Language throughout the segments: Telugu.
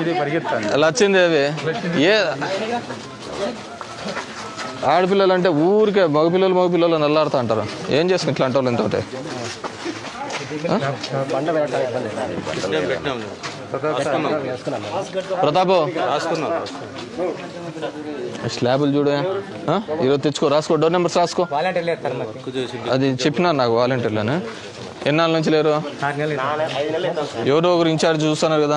ఇది పరిగెత్తాను లచ్చిందేవి ఏ ఆడపిల్లలు అంటే ఊరికే మగపిల్లలు మగపిల్లలు నల్లాడుతూ అంటారు ఏం చేసుకుని ఇట్లాంటి వాళ్ళు ఇంతోటి ప్రతాపు స్లాబులు చూడు ఆ? ఈరోజు తెచ్చుకో రాసుకో డోర్ నెంబర్స్ రాసుకో వాలంటీర్లు వేస్తారు మాకు అది చెప్పినారు నాకు వాలంటీర్లని ఎన్నాళ్ళ నుంచి లేరు నాలుగు నెలలు ఎవరో ఒకరు ఇన్ఛార్జ్ చూస్తున్నారు కదా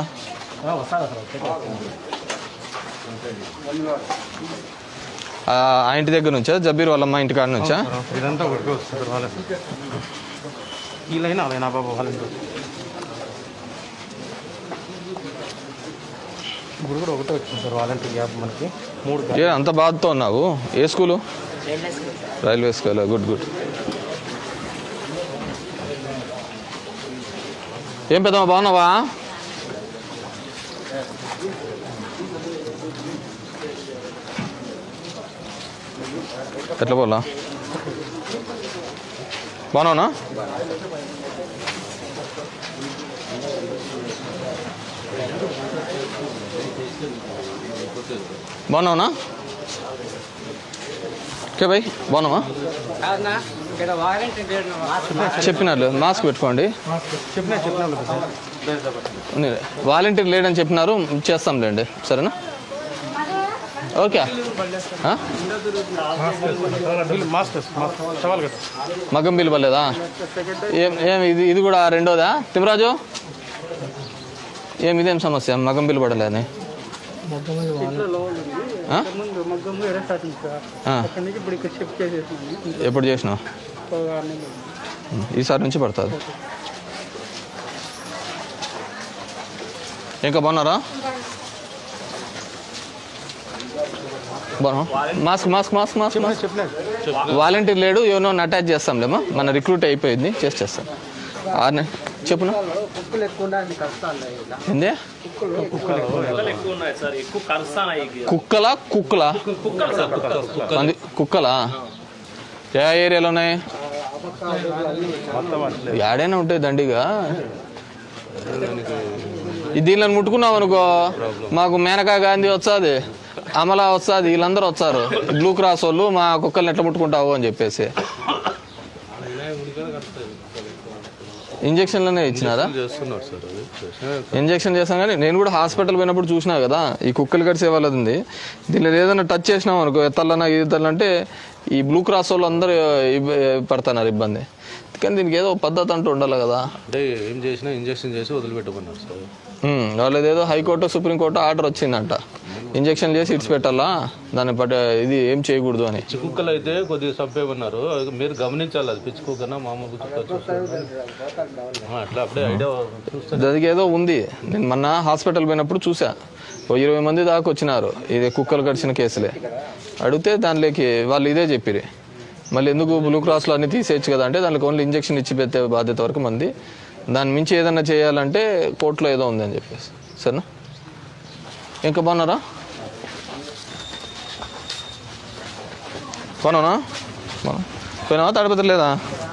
ఆ ఆ ఇంటి దగ్గర నుంచా జబీర్ వాళ్ళ అమ్మ ఇంటి కాడ నుంచా ఇదంతా ఒకటి వస్తుంది వాలంటీర్ ఈ లైన్ ఆ లైన్ ఆ బాబా వాలంటీర్ ఇప్పుడు కూడా ఒకటే వచ్చింది సార్ వాలంటీర్ గ్యాప్ మనకి మూడు ఏ అంత బాధతో ఉన్నావు ఏ school railway school good good ఏం పెద్దమ్మా బాగున్నావా ఎట్లా పోలా బాగున్నావునా బాగున్నావునా ఓకే బాయ్ బాగున్నావా చెప్పినారు మాస్క్ పెట్టుకోండి చెప్పినా చెప్పినా సార్ ఉంది. వాలంటీర్ లేడని చెప్పినారు చేస్తాంలేండి సరేనా ఓకే ఆ? మాస్క్ మాస్క్ సవాల్ కదా మగ్గం బిల్లు పర్లేదా ఏం ఏం ఇది ఇది కూడా రెండోదా తిమరాజు ఏం ఇదేం సమస్య మగ్గం బిల్లు పడలేదని ఆ? ముందు మగ్గము ఎడ స్టార్టింగ్ సార్ ఆ. అక్కడి నుంచి ఇప్పుడు ఇక్కడ షిఫ్ట్ చేసేసినాము ఎప్పుడు చేసినావు ఒక ఆరు నెలలు ఈసారి నుంచి పడుతుంది ఇంకా బాగున్నారా బాగున్నా mask mask mask mask mask చెప్పినా వాలంటీర్ లేడు ఎవరినో అటాచ్ చేస్తాంలేమా మన రిక్రూట్ అయిపోయింది చేసి చేస్తాం ఆరు చెప్పునా కుక్కలు ఎక్కువ ఉండాలి కష్టాలు ఇలా ఏంది ఎక్కువ ఉన్నాయి సార్ ఎక్కువ కలుస్తాయి కుక్కలా కుక్కలా కుక్కలు సార్ కుక్కలు మంది కుక్కలా ఏ ఏరియాలో ఉన్నాయి ఏడైనా ఉంటాయి దండిగా ఈ దీనిలో ముట్టుకున్నావు అనుకో మాకు మేనకా గాంధీ వస్తుంది అమలా వస్తుంది వీళ్ళందరూ వచ్చారు బ్లూ క్రాస్ వాళ్ళు మా కుక్కల్ని ఎట్లా ముట్టుకుంటావు అని చెప్పేసి ఇంజక్షన్లనే ఇచ్చినారా చేస్తున్నారు సార్ అది ఇంజక్షన్ చేస్తాం కానీ నేను కూడా హాస్పిటల్ పోయినప్పుడు చూసినా కదా ఈ కుక్కలు కడిసే వాళ్ళది ఉంది దీనిలో ఏదైనా టచ్ చేసినాం అనుకో ఎత్తాలన్నా ఈతలంటే ఈ బ్లూ క్రాస్ వాళ్ళు అందరూ ఇబ్బ- పడుతున్నారు ఇబ్బంది కానీ దీనికి ఏదో పద్ధతి అంటూ ఉండాలి కదా అంటే ఏం చేసినా ఇంజక్షన్ చేసి వదిలిపెట్టమన్నారు సార్ ఉమ్, వాళ్ళది ఏదో హైకోర్టు సుప్రీంకోర్టు ఆర్డర్ వచ్చిందంట ఇంజక్షన్ చేసి ఇడిచి పెట్టాలా దాన్ని పట్ట ఇది ఏం చేయకూడదు అని పిచ్చి కుక్కలు అయితే కొద్దిగా చంపేమన్నారు అది మీరు గమనించాలి అది పిచ్చి కుక్కనా మామూలు కుక్క చూస్తారు అట్లా అప్పుడే ఐడియా చూస్తే దానికి ఏదో ఉంది నేను మొన్న హాస్పిటల్ పోయినప్పుడు చూసా ఓ ఇరవై మంది దాకా వచ్చినారు ఇది కుక్కలు కడిచిన కేసులే అడిగితే దానిలోకి వాళ్ళు ఇదే చెప్పిరి మళ్ళీ ఎందుకు బ్లూ క్రాస్లో అన్ని తీసేయచ్చు కదా అంటే దానికి ఓన్లీ ఇంజక్షన్ ఇచ్చి పెట్టే బాధ్యత వరకు మంది దాని మించి ఏదైనా చేయాలంటే కోర్టులో ఏదో ఉంది అని చెప్పేసి సరేనా ఇంకా బాగున్నారా బాగున్నానా బాగున్నా పోయినావా తాడిపత్రి లేదా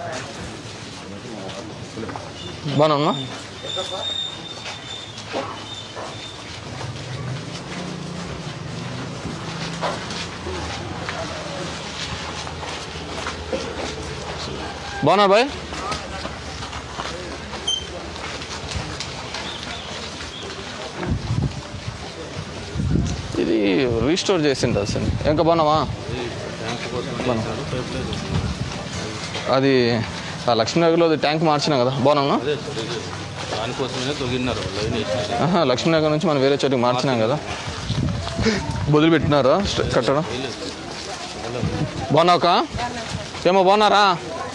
బాగున్నా బాగున్నా బాయ్ ఇది రీస్టోర్ చేసింది అసలు ఇంకా బాగున్నావా ట్యాంక్ కోసం చేశారు, పైప్ లైన్ ఉంది. అది ఆ లక్ష్మీనగర్లో అది ట్యాంక్ మార్చినా కదా బాగున్నా అదే సార్ ఇది దానికోసమే తొగిన్నారు లైన్ వేసినారు ఆహా, లక్ష్మీనగర్ నుంచి మనం వేరే చోటికి మార్చినాం కదా బదులు పెట్టినారా స్ట- కట్టడం బాగున్నావుక ఏమో బాగున్నారా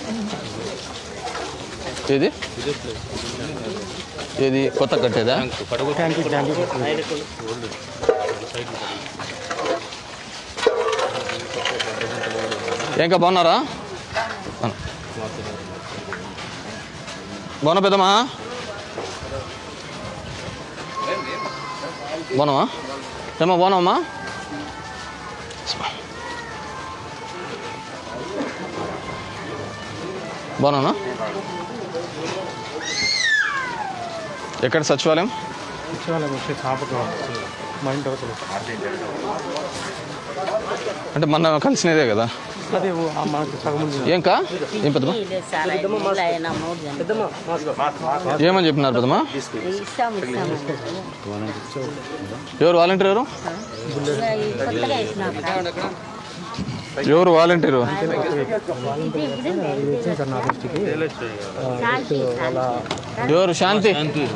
ఏది ఇదే ప్లేస్ ఏది కొత్త కట్టేదా ట్యాంక్ పడగొట్టు ట్యాంక్ ట్యాంక్ ఇంకా బాగున్నారా అన్న. బాగున్నా పెద్దమ్మా బాగున్నావా ఏమో బాగున్నావమ్మా బాగున్నానా ఎక్కడ సచివాలయం వాళ్ళకి వచ్చే చాపకు మా ఇంటి అవతల అంటే మొన్న కలిసినదే కదా అదే ఓ- ఆ మనకు సగం ఉంది ఏం కా ఏం పెద్దమ్మా ఏమని చెప్పినారు పెద్దమ్మా ఇస్తాం ఇస్తాం ఎవరు వాలంటీర్ ఎవరు కొత్తగా వేసినాం ఎవరు వాలంటీర్ ఇది ఇది శాంతి ఎవరు శాంతి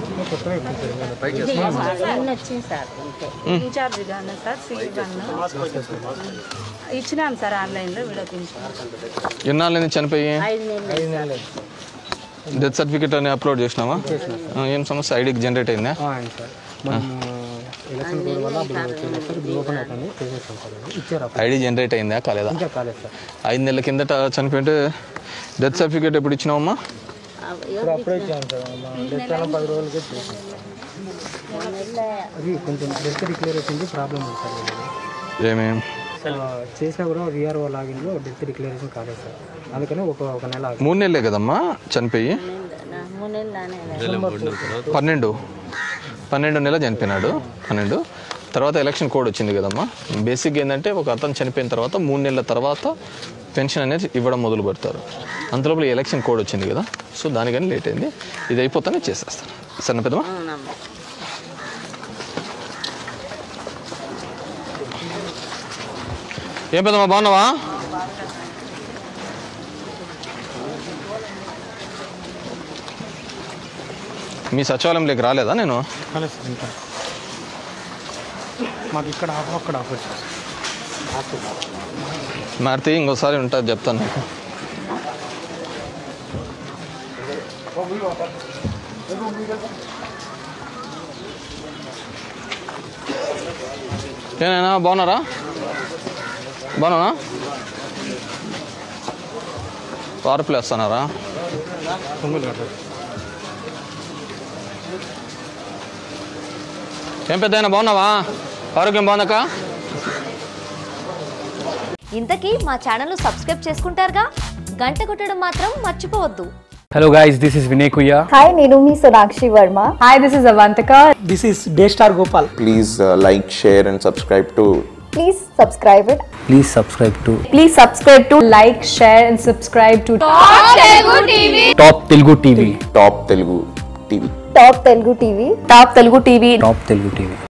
నిన్న వచ్చింది సార్ అంతే ఇన్ఛార్జ్ గాను సార్ సిఈ గాను ఇచ్చినాను సార్ ఆన్లైన్లో విడపించాను ఎన్నాళ్ళ నుంచి చనిపోయి ఐదు నెలలు డెత్ సర్టిఫికేట్ అని అప్లోడ్ చేసినామా ఆ, ఏం సమస్య ఐడికి జనరేట్ అయిందా అయింది సార్ మనం ఎలక్షన్ కోడ్ వల్ల అప్పుడు వచ్చింది సార్ ఇప్పుడు ఓపెన్ అవుతుంది చేసేస్తాం సార్ అది. ఇచ్చారు అప్పుడు ఐడి జనరేట్ అయిందా కాలేదా ఇంకా కాలేదు సార్ ఐదు నెలల కిందట చనిపోయింటే డెత్ సర్టిఫికేట్ ఎప్పుడు ఇచ్చినావమ్మా ఇప్పుడు అప్పుడే ఇచ్చాను సార్ డెత్ పది రోజులకి చేసాం అది కొంచెం డెత్ డిక్లేర్ అవుతుంది ప్రాబ్లం ఉంది సార్ వీళ్ళది. ఏమేం ఆ, చేసినా కూడా విఆర్ఓ లాగిన్లో డెత్ డిక్లరేషన్ కాలేదు సార్ అందుకని ఒక ఒక నెల ఆగింది. మూడు నెలలే కదమ్మా చనిపోయి మూడు నెలలు పన్నెండు పన్నెండు నెల చనిపోయినాడు పన్నెండు తర్వాత ఎలక్షన్ కోడ్ వచ్చింది కదమ్మా బేసిక్ ఏంటంటే ఒక అతను చనిపోయిన తర్వాత మూడు నెలల తర్వాత పెన్షన్ అనేది ఇవ్వడం మొదలు పెడతారు అంతలోపల ఈ ఎలక్షన్ కోడ్ వచ్చింది కదా సో దానికని లేట్ అయింది ఇది అయిపోతానే చేసేస్తాను సరే పెద్దమ్మా అవునమ్మా ఏం పెద్దమ్మా బాగున్నావా మీ సచివాలయంలోకి రాలేదా నేను కాలేదు సార్ ఇంకా మాకు ఇక్కడ ఆఫ్ అక్కడ ఆఫ్ వచ్చింది మారితే ఇంకోసారి ఉంటుంది చెప్తాను నీకు ఏనైనా బాగున్నారా బాగున్నా పార్పులు వేస్తున్నారా పొంగులు కట్టారు ఏం పెద్ద బాగున్నావా ఆరోగ్యం బాగుందక్క ఇంతకీ మా ఛానల్ను సబ్స్క్రైబ్ చేసుకుంటారుగా గంట కొట్టడం మాత్రం మర్చిపోవద్దు Hello guys, this is Vinay Kuya. Hi నేను మీ Sonakshi Varma hi this is Avantika this is day star Gopal please uh, like, share, and subscribe to please subscribe it Please subscribe to please subscribe to like share and subscribe to Top Telugu TV. Top Telugu TV. Top Telugu TV top Telugu TV Top Telugu TV.